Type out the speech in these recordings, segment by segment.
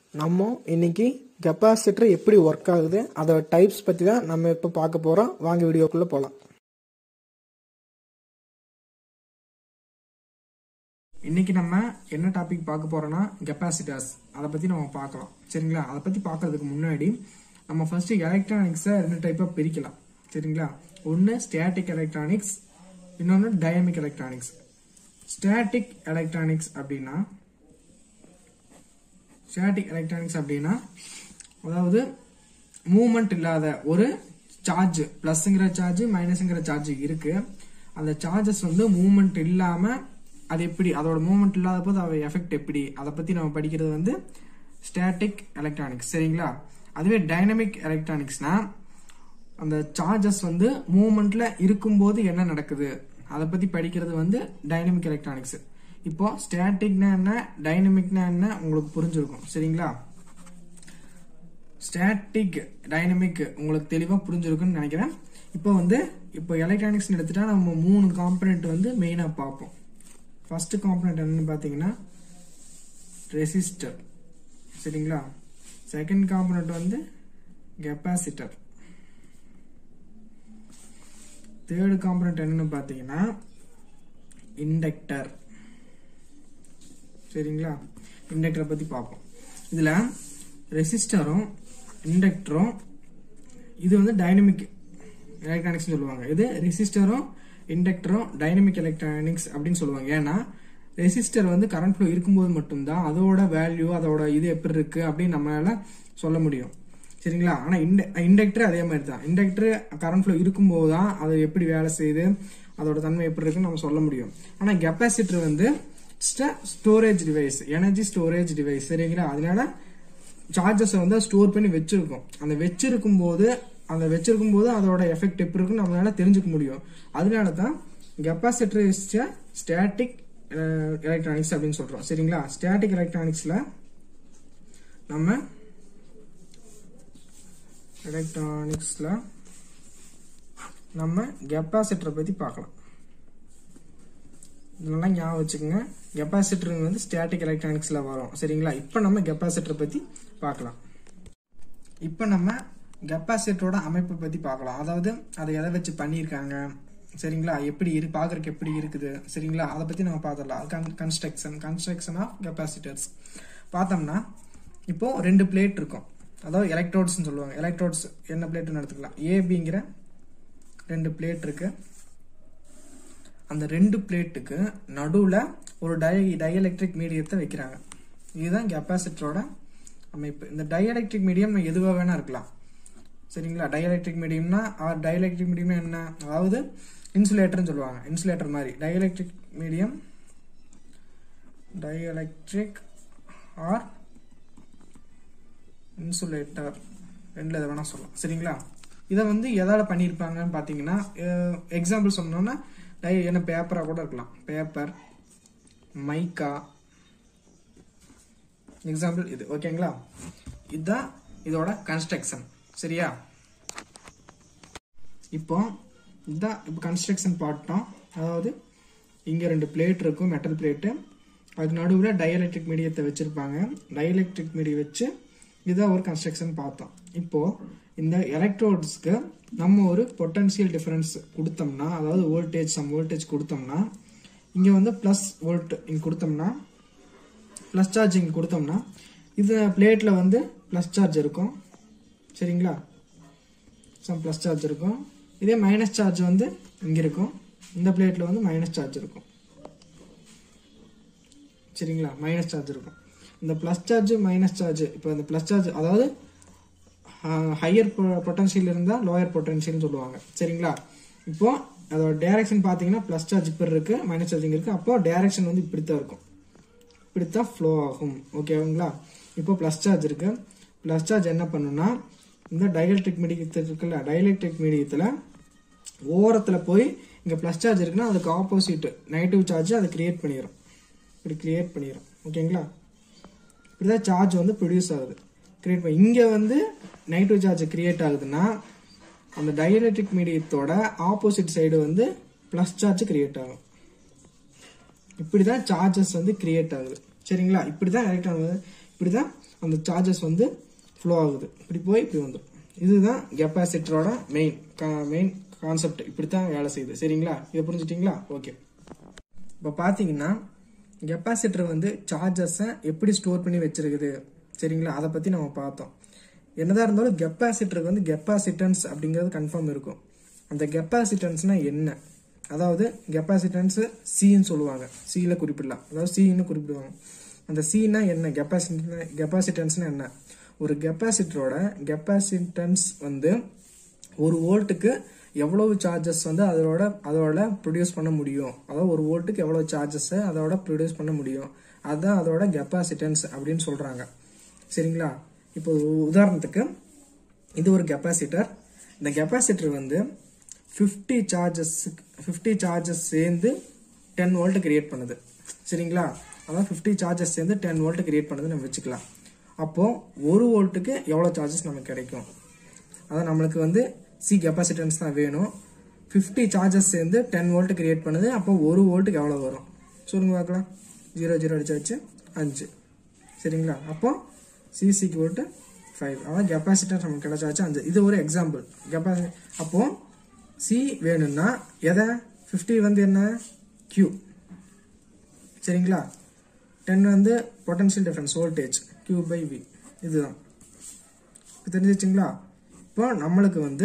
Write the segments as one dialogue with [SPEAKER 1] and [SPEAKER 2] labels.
[SPEAKER 1] நம்ம இன்னைக்கு கெப்பாசிட்டர் எப்படி ஒர்க் ஆகுது அதோட டைப்ஸ் பற்றி தான் நம்ம இப்போ பார்க்க போகிறோம் வாங்க வீடியோக்குள்ளே போகலாம் இன்னைக்கு நம்ம என்ன டாபிக் பார்க்க போறோம்னா கெப்பாசிட்டர்ஸ் அதை பற்றி நம்ம பார்க்கலாம் சரிங்களா அதை பற்றி பார்க்கறதுக்கு முன்னாடி நம்ம ஃபர்ஸ்ட் எலக்ட்ரானிக்ஸை ரெண்டு டைப்பாக பிரிக்கலாம் சரிங்களா ஒன்று ஸ்டாட்டிக் எலக்ட்ரானிக்ஸ் இன்னொன்று டைனமிக் எலக்ட்ரானிக்ஸ் ஸ்டாட்டிக் எலக்ட்ரானிக்ஸ் அப்படின்னா ஸ்டாட்டிக் எலக்ட்ரானிக்ஸ் அப்படின்னா அதாவது மூமெண்ட் இல்லாத ஒரு சார்ஜ் பிளஸ்ங்கிற சார்ஜ் மைனஸ்ங்கிற சார்ஜ் இருக்கு அந்த சார்ஜஸ் வந்து மூமெண்ட் இல்லாம அது எப்படி அதோட மூமெண்ட் இல்லாத போது அதோட எஃபெக்ட் எப்படி அதை பத்தி நம்ம படிக்கிறது வந்து ஸ்டாட்டிக் எலக்ட்ரானிக்ஸ் சரிங்களா அதுவே டைனமிக் எலக்ட்ரானிக்ஸ்னா அந்த சார்ஜஸ் வந்து மூமெண்ட்ல இருக்கும்போது என்ன நடக்குது அதை பத்தி படிக்கிறது வந்து டைனமிக் எலக்ட்ரானிக்ஸ் இப்போ ஸ்டாட்டிக்னா என்ன டைனமிக்னா என்ன உங்களுக்கு புரிஞ்சிருக்கும் சரிங்களா ஸ்டாட்டிக் டைனமிக் உங்களுக்கு தெளிவா புரிஞ்சிருக்கும்னு நினைக்கிறேன் இப்போ வந்து இப்போ எலக்ட்ரானிக்ஸ் எடுத்துட்டா நம்ம மூணு காம்பனெண்ட் வந்து மெயினா பார்ப்போம் ஃபர்ஸ்ட் காம்பனெண்ட் என்னன்னு பார்த்தீங்கன்னா ரெசிஸ்டர் சரிங்களா செகண்ட் காம்பனெண்ட் வந்து கெப்பாசிட்டர் தேர்டு காம்பனெண்ட் என்னன்னு பார்த்தீங்கன்னா இண்டக்டர் சரிங்களா இண்டக்டரை பற்றி பார்ப்போம் இதில் ரெசிஸ்டரும் இண்டக்டரும் இது வந்து டைனமிக் எலக்ட்ரானிக்ஸ் சொல்லுவாங்க இது ரெசிஸ்டரும் இண்டக்டரும் டைனமிக் எலக்ட்ரானிக்ஸ் அப்படின்னு சொல்லுவாங்க ஏன்னா ரெசிஸ்டர் வந்து கரண்ட் ஃப்ளோ இருக்கும்போது மட்டும்தான் அதோட வேல்யூ அதோட இது எப்படி இருக்கு அப்படின்னு நம்மளால சொல்ல முடியும் சரிங்களா ஆனா இண்டக்டர் அதே மாதிரி தான் இண்டக்டர் கரண்ட் ஃப்ளோ இருக்கும்போது தான் அது எப்படி வேலை செய்யுது அதோட தன்மை எப்படி இருக்குன்னு நம்ம சொல்ல முடியும் ஆனா கெப்பாசிட்டர் வந்து storage device energy storage device சரிங்களா அதனால சார்ஜஸ் வந்து ஸ்டோர் பண்ணி வச்சிருக்கோம் அந்த வச்சிருக்கும் போது அந்த வச்சிருக்கும் போது அதோட எஃபெக்ட் எப்படி இருக்குன்னு நம்மளால தெரிஞ்சுக்க முடியும் அதனால தான் கெப்பாசிட்டர் இஸ் ஸ்டாட்டிக் எலக்ட்ரானிக்ஸ் அப்படின்னு சொல்றோம் சரிங்களா ஸ்டாட்டிக் எலக்ட்ரானிக்ஸ்ல நம்ம எலக்ட்ரானிக்ஸ்ல நம்ம கெப்பாசிட்டரை பத்தி பார்க்கலாம் இதெல்லாம் ஞாபகம் வச்சுக்கோங்க கெப்பாசிட்டர் வந்து ஸ்டாட்டிக் எலக்ட்ரானிக்ஸ்ல வரும் சரிங்களா இப்போ நம்ம கெப்பாசிட்டர் பத்தி பார்க்கலாம் இப்போ நம்ம கெப்பாசிட்டரோட அமைப்பை பத்தி பார்க்கலாம் அதாவது அதை எதை வச்சு பண்ணியிருக்காங்க சரிங்களா எப்படி இரு பார்க்கறதுக்கு எப்படி இருக்குது சரிங்களா அதை பத்தி நம்ம பார்த்துடலாம் கன்ஸ்ட்ரக்ஷன் கன்ஸ்ட்ரக்ஷன் ஆஃப் கெப்பாசிட்டர்ஸ் பார்த்தோம்னா இப்போ ரெண்டு பிளேட் இருக்கும் அதாவது எலக்ட்ரோட்ஸ்னு சொல்லுவாங்க எலக்ட்ரோட்ஸ் என்ன பிளேட்னு எடுத்துக்கலாம் ஏபிங்கிற ரெண்டு பிளேட் இருக்கு அந்த ரெண்டு பிளேட்டுக்கு நடுவில் ஒரு டை டைஎலக்ட்ரிக் மீடியத்தை வைக்கிறாங்க இதுதான் கெப்பாசிட்டரோட அமைப்பு இந்த டைஎலக்ட்ரிக் மீடியம் எதுவாக வேணா இருக்கலாம் சரிங்களா டைஎலக்ட்ரிக் மீடியம்னா டைஎலக்ட்ரிக் மீடியம்னா என்ன அதாவது இன்சுலேட்டர்னு சொல்லுவாங்க இன்சுலேட்டர் மாதிரி dielectric medium dielectric or insulator ரெண்டுல எதை வேணா சொல்லலாம் சரிங்களா இதை வந்து எதால பண்ணியிருப்பாங்கன்னு பார்த்தீங்கன்னா எக்ஸாம்பிள் சொன்னோம்னா டை என்ன பேப்பராக கூட இருக்கலாம் பேப்பர் மைக்கா எக்ஸாம்பிள் இது ஓகேங்களா இதுதான் இதோட கன்ஸ்ட்ரக்ஷன் சரியா இப்போ இதுதான் இப்போ கன்ஸ்ட்ரக்ஷன் பார்த்தோம் அதாவது இங்கே ரெண்டு பிளேட் இருக்கும் மெட்டல் பிளேட்டு அதுக்கு நடுவில் டைஎலக்ட்ரிக் மீடியத்தை வச்சுருப்பாங்க டைஎலக்ட்ரிக் மீடியம் வச்சு இதுதான் ஒரு கன்ஸ்ட்ரக்ஷன் பார்த்தோம் இப்போ இந்த எலக்ட்ரோட்ஸ்க்கு நம்ம ஒரு பொட்டன்சியல் டிஃபரன்ஸ் கொடுத்தோம்னா அதாவது வோல்டேஜ் சம் வோல்டேஜ் கொடுத்தோம்னா இங்கே வந்து ப்ளஸ் வோல்ட் இங்கே கொடுத்தோம்னா ப்ளஸ் சார்ஜ் இங்கே கொடுத்தோம்னா இது பிளேட்டில் வந்து ப்ளஸ் சார்ஜ் இருக்கும் சரிங்களா சம் ப்ளஸ் சார்ஜ் இருக்கும் இதே மைனஸ் சார்ஜ் வந்து இங்கே இருக்கும் இந்த பிளேட்டில் வந்து மைனஸ் சார்ஜ் இருக்கும் சரிங்களா மைனஸ் சார்ஜ் இருக்கும் இந்த ப்ளஸ் சார்ஜ் மைனஸ் சார்ஜ் இப்போ இந்த ப்ளஸ் சார்ஜ் அதாவது ஹையர் பொட்டன்ஷியல் இருந்தால் லோயர் பொட்டன்ஷியல்னு சொல்லுவாங்க சரிங்களா இப்போ அதோட டைரக்ஷன் பார்த்தீங்கன்னா ப்ளஸ் சார்ஜ் இப்படி இருக்கு மைனஸ் சார்ஜிங் இருக்கு அப்போ டைரக்ஷன் வந்து இப்படித்தான் இருக்கும் இப்படித்தான் ஃப்ளோ ஆகும் ஓகேங்களா இப்போ ப்ளஸ் சார்ஜ் இருக்கு ப்ளஸ் சார்ஜ் என்ன பண்ணுன்னா இந்த டைஎலக்ட்ரிக் மீடியத்தில் இருக்குல்ல டைஎலக்ட்ரிக் மீடியத்தில் ஓரத்தில் போய் இங்கே ப்ளஸ் சார்ஜ் இருக்குன்னா அதுக்கு ஆப்போசிட் நெகட்டிவ் சார்ஜ் அதை கிரியேட் பண்ணிடும் இப்படி கிரியேட் பண்ணிடும் ஓகேங்களா இப்படிதான் சார்ஜ் வந்து ப்ரொடியூஸ் ஆகுது கிரியேட் பண்ணி இங்கே வந்து நெகட்டிவ் சார்ஜ் கிரியேட் ஆகுதுன்னா அந்த டைஎலக்ட்ரிக் மீடியத்தோட ஆப்போசிட் சைடு வந்து ப்ளஸ் சார்ஜ் கிரியேட் ஆகும் இப்படி தான் சார்ஜஸ் வந்து கிரியேட் ஆகுது சரிங்களா இப்படி தான் எலக்ட்ரான் வந்து இப்படி தான் அந்த சார்ஜஸ் வந்து ஃப்ளோ ஆகுது இப்படி போய் இப்படி வந்துடும் இதுதான் கெப்பாசிட்டரோட மெயின் மெயின் கான்செப்ட் இப்படி தான் வேலை செய்யுது சரிங்களா இதை புரிஞ்சுட்டிங்களா ஓகே இப்போ பார்த்தீங்கன்னா கெப்பாசிட்டர் வந்து சார்ஜஸை எப்படி ஸ்டோர் பண்ணி வச்சிருக்குது சரிங்களா அதை பற்றி நம்ம பார்த்தோம் என்னதான் இருந்தாலும் கெப்பாசிட்டருக்கு வந்து கெப்பாசிட்டன்ஸ் அப்படிங்கிறது கன்ஃபார்ம் இருக்கும் அந்த கெப்பாசிட்டன்ஸ்னா என்ன அதாவது கெப்பாசிட்டன்ஸ் சின்னு சொல்லுவாங்க சியில் குறிப்பிடலாம் அதாவது சின்னு குறிப்பிடுவாங்க அந்த சின்னா என்ன கெப்பாசிட்ட கெப்பாசிட்டன்ஸ்னா என்ன ஒரு கெப்பாசிட்டரோட கெப்பாசிட்டன்ஸ் வந்து ஒரு வோல்ட்டுக்கு எவ்வளவு சார்ஜஸ் வந்து அதோட அதோட ப்ரொடியூஸ் பண்ண முடியும் அதாவது ஒரு வோல்ட்டுக்கு எவ்வளவு சார்ஜஸ் அதோட ப்ரொடியூஸ் பண்ண முடியும் அதுதான் அதோட கெப்பாசிட்டன்ஸ் அப்படின்னு சொல்றாங்க சரிங்களா இப்போ ஒரு உதாரணத்துக்கு இது ஒரு கெப்பாசிட்டர் இந்த கெப்பாசிட்டர் வந்து ஃபிஃப்டி சார்ஜஸ் ஃபிஃப்டி சார்ஜஸ் சேர்ந்து டென் வோல்ட் கிரியேட் பண்ணுது சரிங்களா அதான் ஃபிஃப்டி சார்ஜஸ் சேர்ந்து டென் வோல்ட் கிரியேட் பண்ணுது நம்ம வச்சுக்கலாம் அப்போ ஒரு வோல்ட்டுக்கு எவ்வளோ சார்ஜஸ் நமக்கு கிடைக்கும் அதான் நம்மளுக்கு வந்து சி கெப்பாசிட்டன்ஸ் தான் வேணும் ஃபிஃப்டி சார்ஜஸ் சேர்ந்து டென் வோல்ட் கிரியேட் பண்ணுது அப்போ ஒரு வோல்ட்டுக்கு எவ்வளோ வரும் சொல்லுங்க பார்க்கலாம் ஜீரோ ஜீரோ அடிச்சாச்சு அஞ்சு சரிங்களா அப்போ சிசிக்கு வோல்ட்டு ஃபைவ் அதான் கெப்பாசிட்டன்ஸ் நமக்கு கிடைச்சாச்சு அஞ்சு இது ஒரு எக்ஸாம்பிள் கெப்பாசி அப்போ சி வேணும்னா எதை ஃபிஃப்டி வந்து என்ன கியூ சரிங்களா டென் வந்து potential difference voltage Q by V இதுதான் இப்போ தெரிஞ்சிச்சுங்களா இப்போ நம்மளுக்கு வந்து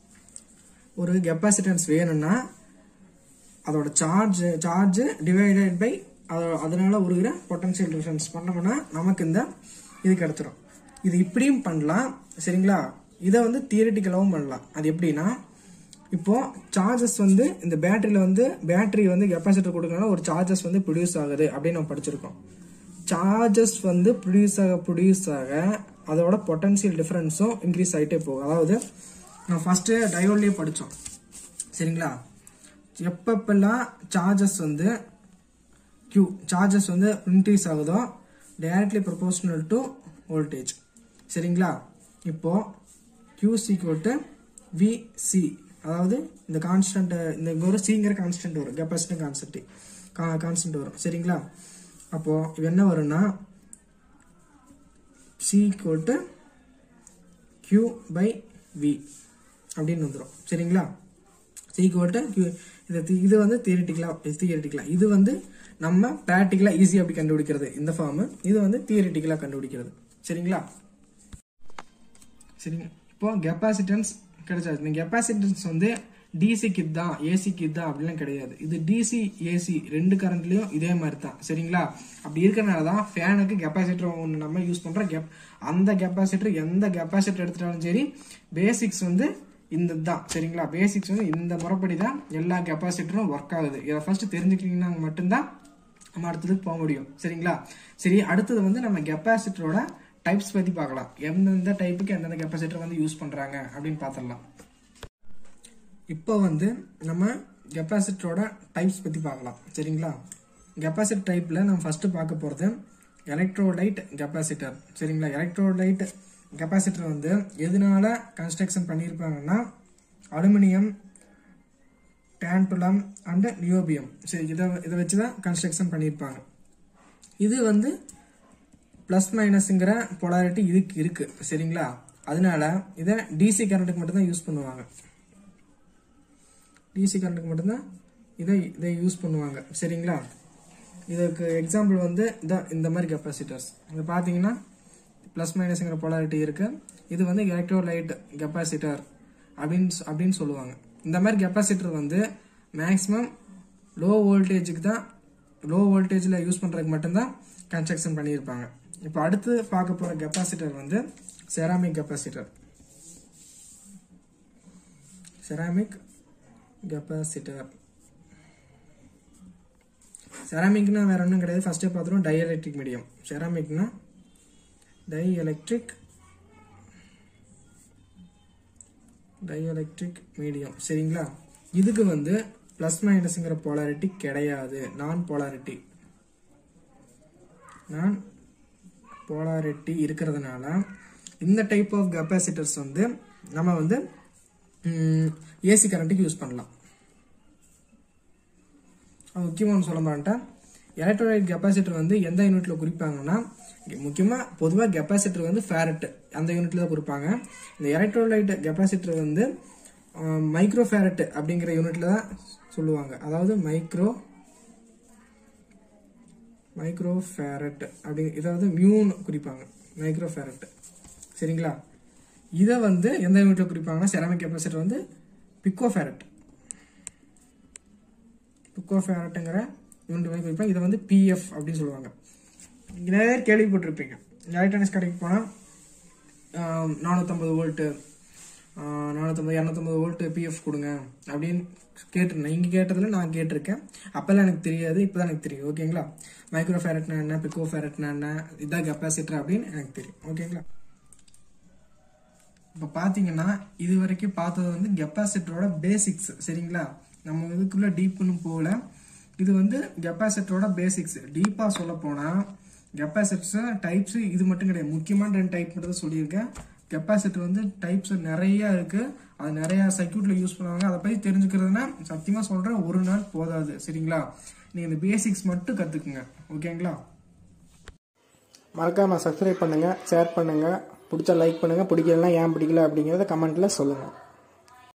[SPEAKER 1] ஒரு கெப்பாசிட்டன்ஸ் வேணும்னா அதோட சார்ஜ் சார்ஜ் டிவைடட் பை அதனால உருகிற பொட்டன்ஷியல் டிஃபரன்ஸ் பண்ணோம்னா நமக்கு இந்த இது கிடைச்சிரும் இது இப்படியும் பண்ணலாம் சரிங்களா இதை வந்து தியரிட்டிக்கலாகவும் பண்ணலாம் அது எப்படின்னா இப்போ சார்ஜஸ் வந்து இந்த பேட்டரியில வந்து பேட்டரி வந்து கெப்பாசிட்டர் கொடுக்கறனால ஒரு சார்ஜஸ் வந்து ப்ரொடியூஸ் ஆகுது அப்படின்னு நம்ம படிச்சிருக்கோம் சார்ஜஸ் வந்து ப்ரொடியூஸ் ஆக ப்ரொடியூஸ் ஆக அதோட பொட்டன்ஷியல் டிஃபரன்ஸும் இன்க்ரீஸ் ஆகிட்டே போகும் அதாவது நம்ம ஃபர்ஸ்ட் டயோட்லயே படித்தோம் சரிங்களா எப்பப்பெல்லாம் சார்ஜஸ் வந்து Q சார்ஜஸ் வந்து இன்க்ரீஸ் ஆகுதோ டைரக்ட்லி ப்ரொபோஷனல் டு வோல்டேஜ் சரிங்களா இப்போ Q equal to VC அதாவது இந்த கான்ஸ்டன்ட் இந்த இங்க ஒரு சிங்கிற கான்ஸ்டன்ட் வரும் கெப்பாசிட்டி கான்ஸ்டன்ட் கான்ஸ்டன்ட் வரும் சரிங்களா அப்போ இது என்ன வரும்னா C equal to Q by V அப்படின்னு வந்துடும் சரிங்களா சீக்குவல்ட்டு இது இது வந்து தியரிட்டிக்கலாக தியரிட்டிக்கலாக இது வந்து நம்ம ப்ராக்டிக்கலாக ஈஸியாக அப்படி கண்டுபிடிக்கிறது இந்த ஃபார்மு இது வந்து தியரிட்டிக்கலாக கண்டுபிடிக்கிறது சரிங்களா சரிங்க இப்போ கெப்பாசிட்டன்ஸ் கிடைச்சாச்சு இந்த கெப்பாசிட்டன்ஸ் வந்து டிசிக்கு இதுதான் ஏசிக்கு இதுதான் அப்படிலாம் கிடையாது இது டிசி ஏசி ரெண்டு கரண்ட்லயும் இதே மாதிரி தான் சரிங்களா அப்படி இருக்கறனால தான் ஃபேனுக்கு கெப்பாசிட்டர் ஒன்று நம்ம யூஸ் பண்றோம் கெப் அந்த கெப்பாசிட்டர் எந்த கெப்பாசிட்டர் எடுத்துட்டாலும் சரி பேசிக்ஸ் வந்து இந்த தான் சரிங்களா பேசிக்ஸ் வந்து இந்த முறைப்படி தான் எல்லா கெப்பாசிட்டரும் ஒர்க் ஆகுது இதை ஃபர்ஸ்ட் தெரிஞ்சுக்கிட்டீங்கன்னா மட்டும்தான் நம்ம அடுத்ததுக்கு போக முடியும் சரிங்களா சரி அடுத்தது வந்து நம்ம கெப்பாசிட்டரோட டைப்ஸ் பத்தி பார்க்கலாம் எந்தெந்த டைப்புக்கு எந்தெந்த கெப்பாசிட்டர் வந்து யூஸ் பண்றாங்க அப்படின்னு பார்த்துடலாம் இப்போ வந்து நம்ம கெப்பாசிட்டரோட டைப்ஸ் பத்தி பார்க்கலாம் சரிங்களா கெப்பாசிட்டர் டைப்ல நம்ம ஃபர்ஸ்ட் பார்க்க போறது எலக்ட்ரோலைட் கெப்பாசிட்டர் சரிங்களா எலக்ட்ரோலைட் கெப்பாசிட்டர் வந்து எதனால கன்ஸ்ட்ரக்ஷன் பண்ணியிருப்பாங்கன்னா அலுமினியம் டேன்டுலம் அண்ட் நியோபியம் சரி இதை இதை வச்சு தான் கன்ஸ்ட்ரக்ஷன் பண்ணியிருப்பாங்க இது வந்து ப்ளஸ் மைனஸ்ங்கிற பொலாரிட்டி இதுக்கு இருக்கு சரிங்களா அதனால இதை டிசி கரண்ட்டுக்கு மட்டும்தான் யூஸ் பண்ணுவாங்க டிசி கரண்ட்டுக்கு மட்டும்தான் இதை இதை யூஸ் பண்ணுவாங்க சரிங்களா இதுக்கு எக்ஸாம்பிள் வந்து இந்த இந்த மாதிரி கெப்பாசிட்டர்ஸ் இது பார்த்தீங்கன்னா ப்ளஸ் மைனஸ்ங்கிற பொலாரிட்டி இருக்கு இது வந்து எலக்ட்ரோலைட் கெப்பாசிட்டர் அப்படின்னு சொ- அப்படின்னு சொல்லுவாங்க இந்த மாதிரி கெப்பாசிட்டர் வந்து மேக்ஸிமம் லோ வோல்டேஜுக்கு தான் லோ வோல்டேஜில் யூஸ் பண்ணுறதுக்கு மட்டும்தான் கன்ஸ்ட்ரக்ஷன் பண்ணியிருப்பாங்க இப்போ அடுத்து பார்க்க போகிற கெப்பாசிட்டர் வந்து செராமிக் கெப்பாசிட்டர் செராமிக் கெப்பாசிட்டர் செராமிக்னா வேற ஒன்றும் கிடையாது ஃபர்ஸ்டே பார்த்துருவோம் டை எலக்ட்ரிக் மீடியம் செராமிக்னா dielectric dielectric medium சரிங்களா இதுக்கு வந்து ப்ளஸ் மைனஸ்ங்கிற போலாரிட்டி கிடையாது நான் போலாரிட்டி நான் போலாரிட்டி இருக்கிறதுனால இந்த டைப் ஆஃப் கெப்பாசிட்டர்ஸ் வந்து நம்ம வந்து ஏசி கரண்ட்டுக்கு யூஸ் பண்ணலாம் அது முக்கியமாக ஒன்று சொல்ல மாட்டேன் எலக்ட்ரோலைட் கெப்பாசிட்டர் வந்து எந்த யூனிட்ல குறிப்பாங்கன்னா முக்கியமாக பொதுவாக கெப்பாசிட்டர் வந்து ஃபேரட் அந்த யூனிட்ல தான் கொடுப்பாங்க இந்த எலக்ட்ரோலைட் கெப்பாசிட்டர் வந்து மைக்ரோ ஃபேரட் அப்படிங்கிற யூனிட்ல தான் சொல்லுவாங்க அதாவது மைக்ரோ மைக்ரோ ஃபேரட் அப்படி இதை வந்து மியூன்னு குறிப்பாங்க மைக்ரோ ஃபேரட் சரிங்களா இதை வந்து எந்த யூனிட்ல குறிப்பாங்கன்னா செராமிக் கெப்பாசிட்டர் வந்து பிக்கோ ஃபேரட் பிக்கோ ஃபேரட்டுங்கிற யூனிட் வந்து குறிப்பாங்க இதை வந்து பிஎஃப் அப்படின்னு சொல்லுவாங்க நிறைய பேர் கேள்விப்பட்டிருப்பீங்க எலக்ட்ரானிக்ஸ் கடைக்கு போனால் நானூற்றம்பது வோல்ட்டு நானூற்றம்பது இரநூத்தம்பது வோல்ட்டு பிஎஃப் கொடுங்க அப்படின்னு கேட்டிருந்தேன் இங்கே கேட்டதில் நான் கேட்டிருக்கேன் அப்போல்லாம் எனக்கு தெரியாது இப்போ தான் எனக்கு தெரியும் ஓகேங்களா மைக்ரோ ஃபேரட்னா என்ன பிக்கோ ஃபேரட்னா என்ன இதான் கெப்பாசிட்டர் அப்படின்னு எனக்கு தெரியும் ஓகேங்களா இப்போ பார்த்தீங்கன்னா இது வரைக்கும் பார்த்தது வந்து கெப்பாசிட்டரோட பேசிக்ஸ் சரிங்களா நம்ம இதுக்குள்ள டீப்புன்னு போகல இது வந்து கெப்பாசிட்டரோட பேசிக்ஸ் டீப்பாக சொல்ல போனால் கெப்பாசிட்டர்ஸ் டைப்ஸ் இது மட்டும் கிடையாது முக்கியமான ரெண்டு டைப் மட்டும் தான் சொல்லியிருக்கேன் கெப்பாசிட்டர் வந்து டைப்ஸ் நிறைய இருக்கு அது நிறைய சர்க்கியூட்ல யூஸ் பண்ணுவாங்க அதை பத்தி தெரிஞ்சுக்கிறதுனா சத்தியமா சொல்றேன் ஒரு நாள் போதாது சரிங்களா நீங்க இந்த பேசிக்ஸ் மட்டும் கத்துக்குங்க ஓகேங்களா மறக்காம சப்ஸ்கிரைப் பண்ணுங்க ஷேர் பண்ணுங்க பிடிச்சா லைக் பண்ணுங்க பிடிக்கலன்னா ஏன் பிடிக்கல அப்படிங்கறத கமெண்ட்ல சொல்லுங்க